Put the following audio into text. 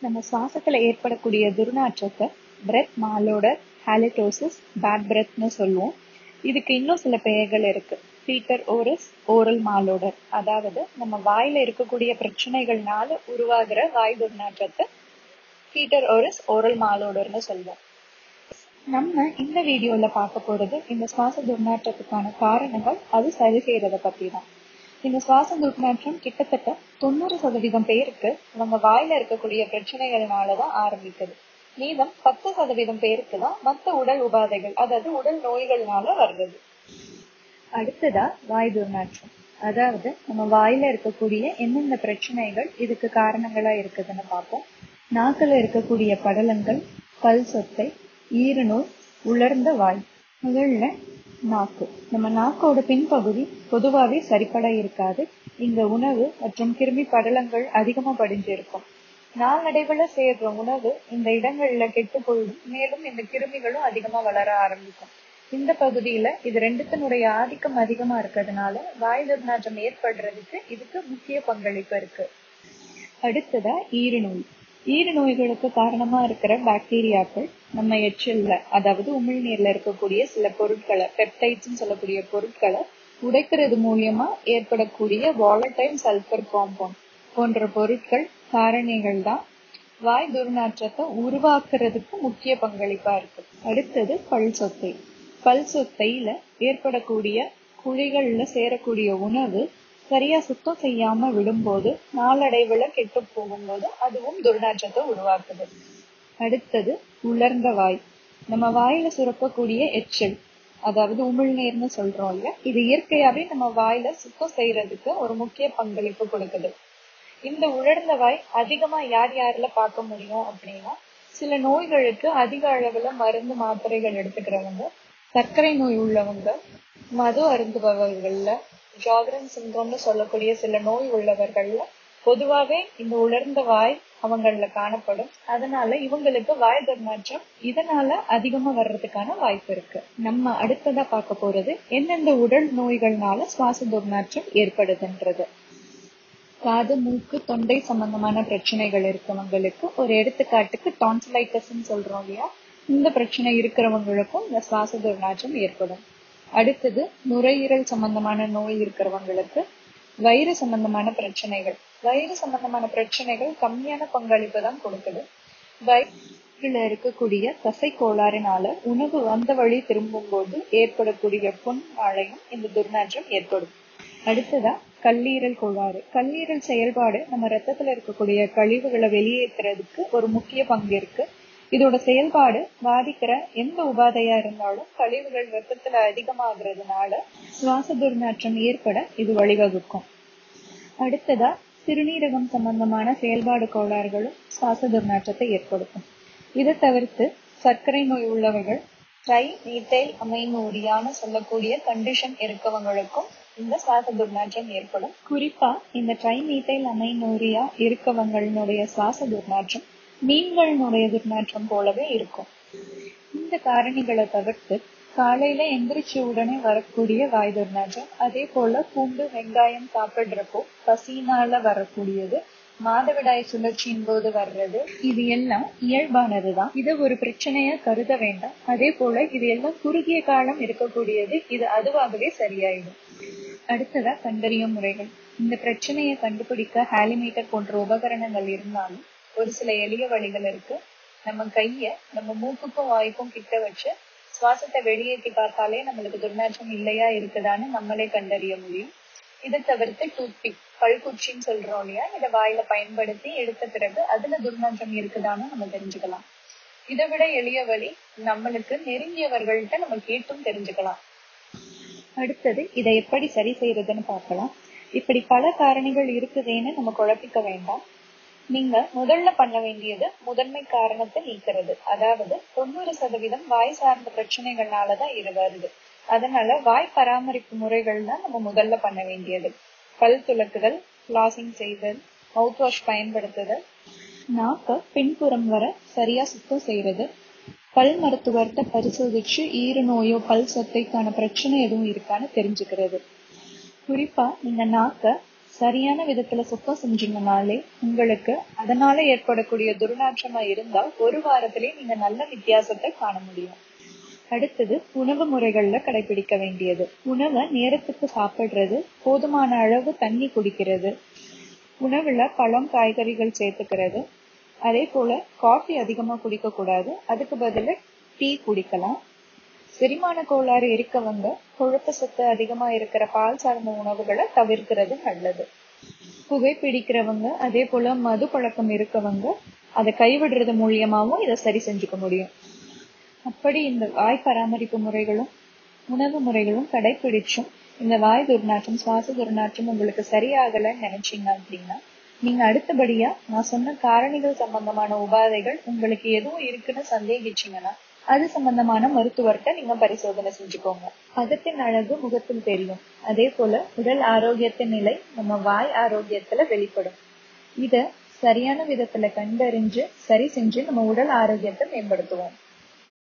நம்ம சுவாசத்துல ஏற்படக்கூடிய துர்நாற்றத்தை பிரெத் மாலோடர் ஹாலிடோசிஸ் பேட் பிரெத்னு சொல்லுவோம் இதுக்கு இன்னும் சில பெயர்கள் இருக்கு பீட்டர் ஓரஸ் ஓரல் மாலோடர் அதாவது நம்ம வாயில இருக்கக்கூடிய பிரச்சனைகள்னால உருவாகிற வாய் துர்நாற்றத்தை பீட்டர் ஓரஸ் ஓரல் மாலோடர்னு சொல்லுவோம் நம்ம இந்த வீடியோல பார்க்க போறது இந்த சுவாச துர்நாற்றத்துக்கான காரணங்கள் அது சரி செய்யறத பத்தி தான் இந்த சுவாச துர்நாற்றம் கிட்டத்தட்ட தொண்ணூறு சதவீதம் பேருக்கு அவங்க வாயில இருக்கக்கூடிய பிரச்சனைகள்னாலதான் ஆரம்பிக்குது மீதம் பத்து சதவீதம் பேருக்கு தான் மத்த உடல் உபாதைகள் அதாவது உடல் நோய்கள்னால வர்றது அடுத்ததா வாய் துர்நாற்றம் அதாவது நம்ம வாயில இருக்கக்கூடிய எந்தெந்த பிரச்சனைகள் இதுக்கு காரணங்களா இருக்குதுன்னு பார்ப்போம் நாக்குல இருக்கக்கூடிய படலங்கள் பல் சொத்தை ஈரநோய் உலர்ந்த வாய் முதல்ல நாக்கு நம்ம நாக்கோட பின்பகுதி பொதுவாவே சரிப்பட இருக்காது இங்க உணவு மற்றும் கிருமி படலங்கள் அதிகமா படிஞ்சிருக்கும் நாளடைவுல சேர்ற உணவு இந்த இடங்கள்ல கெட்டு போயிடும் மேலும் இந்த கிருமிகளும் அதிகமா வளர ஆரம்பிக்கும் இந்த பகுதியில இது ரெண்டுத்தினுடைய ஆதிக்கம் அதிகமா இருக்கிறதுனால வாய் துர்நாற்றம் ஏற்படுறதுக்கு இதுக்கு முக்கிய பங்களிப்பு இருக்கு அடுத்ததா ஈறுநோய் ஈறு நோய்களுக்கு காரணமா இருக்கிற பாக்டீரியாக்கள் நம்ம எச்சில்ல அதாவது உமிழ்நீர்ல இருக்கக்கூடிய சில பொருட்களை பெப்டைட்ஸ் சொல்லக்கூடிய பொருட்களை உடைக்கிறது மூலியமா ஏற்படக்கூடிய வாலடைல் சல்பர் காம்பவுண்ட் போன்ற பொருட்கள் காரணிகள் தான் வாய் துர்நாற்றத்தை உருவாக்குறதுக்கு முக்கிய பங்களிப்பா இருக்கு அடுத்தது பல் சொத்தை பல் சொத்தையில ஏற்படக்கூடிய குழிகள்ல சேரக்கூடிய உணவு சரியா சுத்தம் செய்யாம விடும்போது நாளடைவுல கெட்டு போகும்போது அதுவும் துர்நாற்றத்தை உருவாக்குது அடுத்தது உலர்ந்த வாய் நம்ம வாயில சுரக்கக்கூடிய எச்சில் அதாவது உமிழ்நீர்னு சொல்றோம் இல்ல இது இயற்கையாவே நம்ம வாயில சுத்தம் செய்யறதுக்கு ஒரு முக்கிய பங்களிப்பு கொடுக்குது இந்த உலர்ந்த வாய் அதிகமா யார் யாருல பார்க்க முடியும் அப்படின்னா சில நோய்களுக்கு அதிக அளவுல மருந்து மாத்திரைகள் எடுத்துக்கிறவங்க சர்க்கரை நோய் உள்ளவங்க மது அருந்துபவர்கள்ல ஜாகரன் சிண்ட்ரோம்னு சொல்லக்கூடிய சில நோய் உள்ளவர்கள்ல பொதுவாவே இந்த உலர்ந்த வாய் அவங்கள காணப்படும் அதனால இவங்களுக்கு வாய் துர்நாற்றம் இதனால அதிகமா வர்றதுக்கான வாய்ப்பு இருக்கு நம்ம அடுத்ததா பார்க்க போறது எந்தெந்த உடல் நோய்கள்னால சுவாச துர்நாற்றம் ஏற்படுதுன்றது காது மூக்கு தொண்டை சம்பந்தமான பிரச்சனைகள் இருக்கவங்களுக்கு ஒரு எடுத்துக்காட்டுக்கு டான்சிலைட்டிஸ் சொல்றோம் இல்லையா இந்த பிரச்சனை இருக்கிறவங்களுக்கும் இந்த சுவாச துர்நாற்றம் ஏற்படும் அடுத்தது நுரையீரல் சம்பந்தமான நோய் இருக்கிறவங்களுக்கு வயிறு சம்பந்தமான பிரச்சனைகள் வயிறு சம்பந்தமான பிரச்சனைகள் கம்மியான பங்களிப்பு தான் கொடுக்குது வயிற்றுல இருக்கக்கூடிய தசை கோளாறினால உணவு வந்த வழி திரும்பும் போது ஏற்படக்கூடிய புண்ணாலையும் இந்த துர்நாற்றம் ஏற்படும் அடுத்ததா கல்லீரல் கோளாறு கல்லீரல் செயல்பாடு நம்ம ரத்தத்துல இருக்கக்கூடிய கழிவுகளை வெளியேற்றுறதுக்கு ஒரு முக்கிய பங்கு இருக்கு இதோட செயல்பாடு பாதிக்கிற எந்த உபாதையா இருந்தாலும் கழிவுகள் ரத்தத்துல அதிகமாகிறதுனால சுவாச துர்நாற்றம் ஏற்பட இது வழிவகுக்கும் அடுத்ததா சிறுநீரகம் சம்பந்தமான செயல்பாடு கோளாறுகளும் சுவாச துர்நாற்றத்தை ஏற்படுத்தும் இதை தவிர்த்து சர்க்கரை நோய் உள்ளவர்கள் ட்ரை நீத்தைல் அமைனூரியான்னு சொல்லக்கூடிய கண்டிஷன் இருக்கவங்களுக்கும் இந்த சுவாச துர்நாற்றம் ஏற்படும் குறிப்பா இந்த ட்ரை மீத்தைல் அமைனூரியா இருக்கவங்களுடைய சுவாச துர்நாற்றம் மீன்களினுடைய துர்நாற்றம் போலவே இருக்கும் இந்த காரணிகளை தவிர்த்து காலையில எந்திரிச்ச உடனே வரக்கூடிய வாய் துர்நாற்றம் அதே போல பூண்டு வெங்காயம் சாப்பிடுறப்போ பசினால வரக்கூடியது மாதவிடாய் சுழற்சியின் போது வர்றது இது எல்லாம் இயல்பானதுதான் இதை ஒரு பிரச்சனையா கருத வேண்டாம் அதே போல இது எல்லாம் குறுகிய காலம் இருக்கக்கூடியது இது அதுவாகவே சரியாயிடும் அடுத்ததா கண்டறியும் முறைகள் இந்த பிரச்சனையை கண்டுபிடிக்க ஹாலிமீட்டர் போன்ற உபகரணங்கள் இருந்தாலும் ஒரு சில எளிய வழிகள் இருக்கு நம்ம கைய நம்ம மூக்குக்கும் வாய்க்கும் கிட்ட வச்சு சுவாசத்தை வெளியேற்றி பார்த்தாலே நம்மளுக்கு துர்நாற்றம் இல்லையா இருக்குதான்னு நம்மளே கண்டறிய முடியும் இதை தவிர்த்து டூத்பிக் பல்குச்சின்னு சொல்றோம் இல்லையா இதை வாயில பயன்படுத்தி எடுத்த பிறகு அதுல துர்நாற்றம் இருக்குதான்னு நம்ம தெரிஞ்சுக்கலாம் இதை விட எளிய வழி நம்மளுக்கு நெருங்கியவர்கள்ட்ட நம்ம கேட்டும் தெரிஞ்சுக்கலாம் அடுத்தது இதை எப்படி சரி செய்யறதுன்னு பார்க்கலாம் இப்படி பல காரணிகள் இருக்குதேன்னு நம்ம குழப்பிக்க வேண்டாம் நீங்க முதல்ல பண்ண வேண்டியது முதன்மை காரணத்தை நீக்கிறது அதாவது தொண்ணூறு சதவீதம் வாய் சார்ந்த பிரச்சனைகள்னாலதான் இது வருது அதனால வாய் பராமரிப்பு முறைகள் தான் நம்ம முதல்ல பண்ண வேண்டியது பல் துலக்குதல் ஃபிளாசிங் செய்தல் மவுத் வாஷ் பயன்படுத்துதல் நாக்க பின்புறம் வர சரியா சுத்தம் செய்யறது பல் மருத்துவர்கிட்ட பரிசோதிச்சு ஈறு நோயோ பல் சொத்தைக்கான பிரச்சனை எதுவும் இருக்கான்னு தெரிஞ்சுக்கிறது குறிப்பா நீங்க நாக்க சரியான விதத்துல சுத்தம் செஞ்சீங்கனாலே உங்களுக்கு அதனால ஏற்படக்கூடிய துர்நாற்றமா இருந்தா ஒரு வாரத்திலேயே நீங்க நல்ல வித்தியாசத்தை காண முடியும் அடுத்தது உணவு முறைகள்ல கடைபிடிக்க வேண்டியது உணவை நேரத்துக்கு சாப்பிடுறது போதுமான அளவு தண்ணி குடிக்கிறது உணவுல பழம் காய்கறிகள் சேர்த்துக்கிறது அதே போல காஃபி அதிகமா குடிக்க கூடாது அதுக்கு பதிலா டீ குடிக்கலாம் செரிமான கோளாறு இருக்கவங்க கொழுப்பு சத்து அதிகமா இருக்கிற பால் சார்ந்த உணவுகளை தவிர்க்கிறது நல்லது புகைப்பிடிக்கிறவங்க அதே போல மது பழக்கம் இருக்கவங்க அதை கைவிடுறது மூலியமாவும் இதை சரி செஞ்சுக்க முடியும் அப்படி இந்த வாய் பராமரிப்பு முறைகளும் உணவு முறைகளும் கடைபிடிச்சும் இந்த வாய் துர்நாற்றம் சுவாச துர்நாற்றம் உங்களுக்கு சரியாகலைன்னு நினைச்சீங்க அப்படின்னா நீங்க அடுத்தபடியா நான் சொன்ன காரணிகள் சம்பந்தமான உபாதைகள் உங்களுக்கு எதுவும் இருக்குன்னு சந்தேகிச்சீங்கன்னா அது சம்பந்தமான மருத்துவர்கிட்ட நீங்க பரிசோதனை செஞ்சுக்கோங்க அகத்தின் அழகு முகத்தில் தெரியும் அதே போல உடல் ஆரோக்கியத்தின் நிலை நம்ம வாய் ஆரோக்கியத்துல வெளிப்படும் இத சரியான விதத்துல கண்டறிஞ்சு சரி செஞ்சு நம்ம உடல் ஆரோக்கியத்தை மேம்படுத்துவோம்